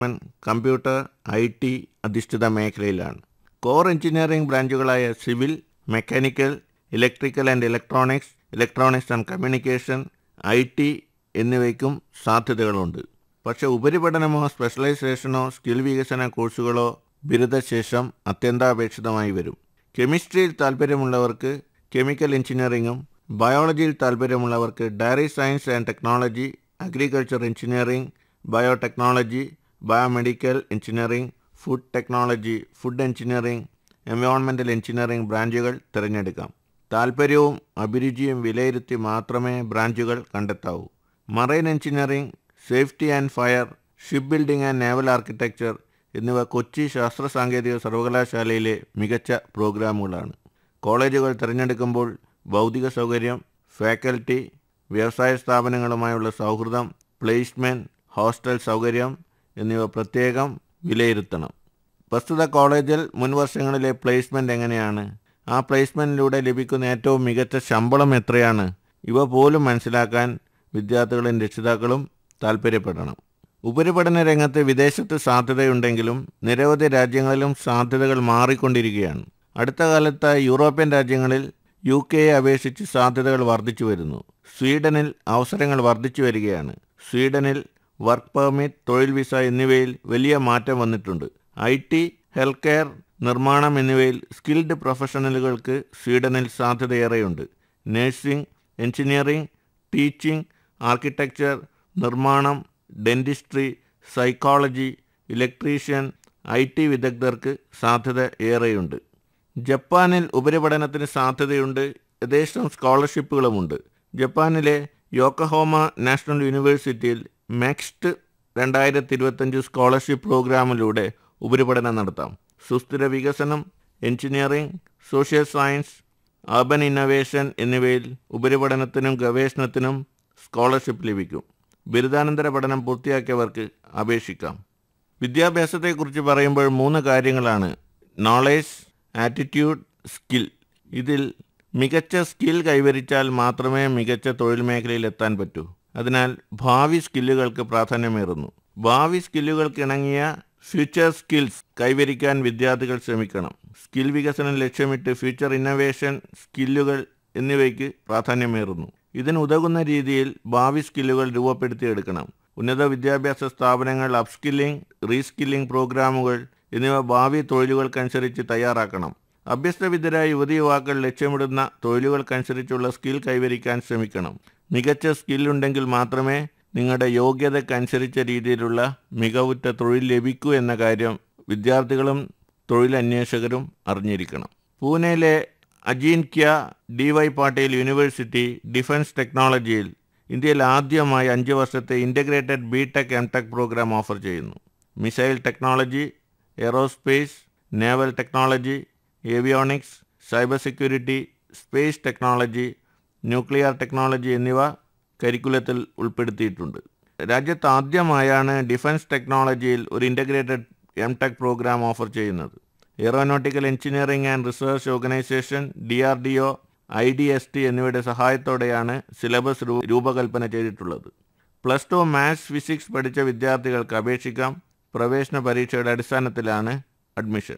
computer I T അധിഷ്ഠിത മേഖലയിലാണ് core engineering ബ്രാഞ്ചുകളായ civil mechanical electrical and electronics electronics and communication I T എന്നിവയ്ക്കും സാധ്യതകളുണ്ട് പക്ഷേ ഉപരിപഠനമോ സ്പെഷ്യലൈസേഷനോ സ്കിൽ വികസന കോഴ്സുകളോ ബിരുദശേഷം അത്യന്താപേക്ഷിതമായി വരും കെമിസ്ട്രിയിൽ താൽപ്പര്യമുള്ളവർക്ക് കെമിക്കൽ എഞ്ചിനീയറിംഗും ബയോളജിയിൽ താൽപ്പര്യമുള്ളവർക്ക് dairy science and technology agriculture engineering biotechnology biomedical engineering food technology food engineering എൻവയോൺമെൻ്റൽ എഞ്ചിനീയറിംഗ് ബ്രാഞ്ചുകൾ തിരഞ്ഞെടുക്കാം താൽപ്പര്യവും അഭിരുചിയും വിലയിരുത്തി മാത്രമേ ബ്രാഞ്ചുകൾ കണ്ടെത്താവൂ marine engineering safety and fire ship building and naval architecture എന്നിവ കൊച്ചി ശാസ്ത്ര സാങ്കേതിക സർവകലാശാലയിലെ മികച്ച പ്രോഗ്രാമുകളാണ് കോളേജുകൾ തിരഞ്ഞെടുക്കുമ്പോൾ ഭൗതിക സൗകര്യം ഫാക്കൽറ്റി വ്യവസായ സ്ഥാപനങ്ങളുമായുള്ള സൗഹൃദം പ്ലേസ്മെൻറ്റ് ഹോസ്റ്റൽ സൗകര്യം എന്നിവ പ്രത്യേകം വിലയിരുത്തണം പ്രസ്തുത കോളേജിൽ മുൻ വർഷങ്ങളിലെ പ്ലേസ്മെൻറ്റ് എങ്ങനെയാണ് ആ പ്ലേസ്മെൻറ്റിലൂടെ ലഭിക്കുന്ന ഏറ്റവും മികച്ച ശമ്പളം എത്രയാണ് ഇവ പോലും മനസ്സിലാക്കാൻ വിദ്യാർത്ഥികളും രക്ഷിതാക്കളും താൽപ്പര്യപ്പെടണം ഉപരിപഠന രംഗത്ത് വിദേശത്ത് സാധ്യതയുണ്ടെങ്കിലും നിരവധി രാജ്യങ്ങളിലും സാധ്യതകൾ മാറിക്കൊണ്ടിരിക്കുകയാണ് അടുത്ത കാലത്ത് യൂറോപ്യൻ രാജ്യങ്ങളിൽ യു കെയെ അപേക്ഷിച്ച് സാധ്യതകൾ വർദ്ധിച്ചു വരുന്നു സ്വീഡനിൽ അവസരങ്ങൾ വർദ്ധിച്ചു വരികയാണ് സ്വീഡനിൽ വർക്ക് പെർമിറ്റ് തൊഴിൽ വിസ എന്നിവയിൽ വലിയ മാറ്റം വന്നിട്ടുണ്ട് ഐ ടി ഹെൽത്ത് കെയർ നിർമ്മാണം എന്നിവയിൽ സ്കിൽഡ് പ്രൊഫഷണലുകൾക്ക് സ്വീഡനിൽ സാധ്യതയേറെയുണ്ട് നഴ്സിംഗ് എഞ്ചിനീയറിംഗ് ടീച്ചിംഗ് ആർക്കിടെക്ചർ നിർമ്മാണം dentistry psychology electrician I T വിദഗ്ധർക്ക് സാധ്യത ഏറെയുണ്ട് ജപ്പാനിൽ ഉപരിപഠനത്തിന് സാധ്യതയുണ്ട് യഥേഷ്ടം സ്കോളർഷിപ്പുകളുമുണ്ട് ജപ്പാനിലെ യോക്കഹോമ നാഷണൽ യൂണിവേഴ്സിറ്റിയിൽ മെക്സ്റ്റ് രണ്ടായിരത്തി ഇരുപത്തഞ്ച് സ്കോളർഷിപ്പ് പ്രോഗ്രാമിലൂടെ ഉപരിപഠനം നടത്താം സുസ്ഥിര വികസനം engineering social science urban innovation എന്നിവയിൽ ഉപരിപഠനത്തിനും ഗവേഷണത്തിനും സ്കോളർഷിപ്പ് ലഭിക്കും ബിരുദാനന്തര പഠനം പൂർത്തിയാക്കിയവർക്ക് അപേക്ഷിക്കാം വിദ്യാഭ്യാസത്തെക്കുറിച്ച് പറയുമ്പോൾ മൂന്ന് കാര്യങ്ങളാണ് നോളേജ് ആറ്റിറ്റ്യൂഡ് സ്കിൽ ഇതിൽ മികച്ച സ്കിൽ കൈവരിച്ചാൽ മാത്രമേ മികച്ച തൊഴിൽ മേഖലയിൽ എത്താൻ പറ്റൂ അതിനാൽ ഭാവി സ്കില്ലുകൾക്ക് പ്രാധാന്യമേറുന്നു ഭാവി സ്കില്ലുകൾക്ക് ഇണങ്ങിയ ഫ്യൂച്ചർ സ്കിൽസ് കൈവരിക്കാൻ വിദ്യാർത്ഥികൾ ശ്രമിക്കണം സ്കിൽ വികസനം ലക്ഷ്യമിട്ട് ഫ്യൂച്ചർ ഇന്നൊവേഷൻ സ്കില്ലുകൾ എന്നിവയ്ക്ക് പ്രാധാന്യമേറുന്നു ഇതിനുതകുന്ന രീതിയിൽ ഭാവി സ്കില്ലുകൾ രൂപപ്പെടുത്തിയെടുക്കണം ഉന്നത വിദ്യാഭ്യാസ സ്ഥാപനങ്ങൾ അപ്സ്കില്ലിംഗ് റീസ്കില്ലിംഗ് പ്രോഗ്രാമുകൾ എന്നിവ ഭാവി തൊഴിലുകൾക്കനുസരിച്ച് തയ്യാറാക്കണം അഭ്യസ്തവിദ്യരായ യുവതി യുവാക്കൾ ലക്ഷ്യമിടുന്ന തൊഴിലുകൾക്കനുസരിച്ചുള്ള സ്കിൽ കൈവരിക്കാൻ ശ്രമിക്കണം മികച്ച സ്കില്ലുണ്ടെങ്കിൽ മാത്രമേ നിങ്ങളുടെ യോഗ്യതക്കനുസരിച്ച രീതിയിലുള്ള മികവുറ്റ തൊഴിൽ ലഭിക്കൂ എന്ന കാര്യം വിദ്യാർത്ഥികളും തൊഴിലന്വേഷകരും അറിഞ്ഞിരിക്കണം പൂനെയിലെ Ajinkya D Y Patil university defence ടെക്നോളജിയിൽ ഇന്ത്യയിൽ ആദ്യമായി അഞ്ച് വർഷത്തെ integrated B tech M tech programme offer ചെയ്യുന്നു missile technology aerospace naval technology avionics cyber security space technology nuclear technology എന്നിവ കരിക്കുലത്തിൽ ഉൾപ്പെടുത്തിയിട്ടുണ്ട് രാജ്യത്ത് ആദ്യമായാണ് ഡിഫൻസ് ടെക്നോളജിയിൽ ഒരു integrated M tech programme offer ചെയ്യുന്നത് aeronautical engineering and research organisation D R D O I D S T എന്നിവയുടെ സഹായത്തോടെയാണ് സിലബസ് രൂ- രൂപകൽപ്പന ചെയ്തിട്ടുള്ളത് പ്ലസ് ടു മാത്സ് ഫിസിക്സ് പഠിച്ച വിദ്യാർത്ഥികൾക്ക് അപേക്ഷിക്കാം പ്രവേശന പരീക്ഷയുടെ അടിസ്ഥാനത്തിലാണ് അഡ്മിഷൻ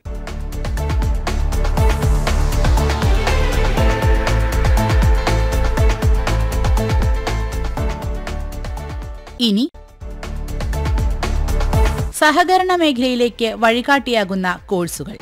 ഇനി സഹകരണ മേഖലയിലേക്ക് വഴികാട്ടിയാകുന്ന കോഴ്സുകൾ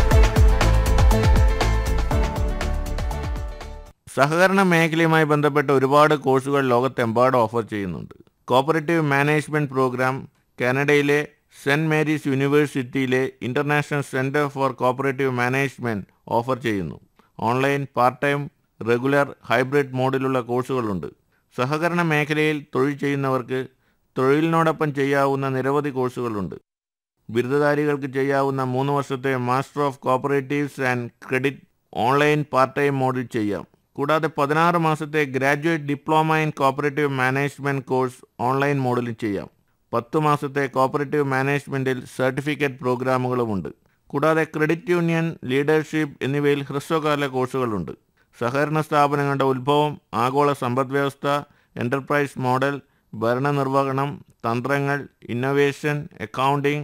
സഹകരണ മേഖലയുമായി ബന്ധപ്പെട്ട ഒരുപാട് കോഴ്സുകൾ ലോകത്തെമ്പാടും ഓഫർ ചെയ്യുന്നുണ്ട് കോപ്പറേറ്റീവ് മാനേജ്മെൻറ്റ് പ്രോഗ്രാം കാനഡയിലെ സെൻറ് മേരീസ് യൂണിവേഴ്സിറ്റിയിലെ international centre for cooperative management offer ചെയ്യുന്നു online part time regular hybrid മോഡിലുള്ള കോഴ്സുകളുണ്ട് സഹകരണ മേഖലയിൽ തൊഴിൽ ചെയ്യുന്നവർക്ക് തൊഴിലിനോടൊപ്പം ചെയ്യാവുന്ന നിരവധി കോഴ്സുകളുണ്ട് ബിരുദധാരികൾക്ക് ചെയ്യാവുന്ന മൂന്ന് വർഷത്തെ master of cooperatives and credit online part time മോഡിൽ ചെയ്യാം കൂടാതെ പതിനാറ് മാസത്തെ graduate diploma in cooperative management course online മോഡിൽ ചെയ്യാം പത്ത് മാസത്തെ കോപ്പറേറ്റീവ് മാനേജ്മെൻറ്റിൽ സർട്ടിഫിക്കറ്റ് പ്രോഗ്രാമുകളുമുണ്ട് കൂടാതെ ക്രെഡിറ്റ് യൂണിയൻ ലീഡർഷിപ്പ് എന്നിവയിൽ ഹ്രസ്വകാല കോഴ്സുകളുണ്ട് സഹകരണ സ്ഥാപനങ്ങളുടെ ഉത്ഭവം ആഗോള സമ്പദ് വ്യവസ്ഥ എൻ്റർപ്രൈസ് മോഡൽ ഭരണനിർവഹണം തന്ത്രങ്ങൾ ഇന്നൊവേഷൻ അക്കൗണ്ടിംഗ്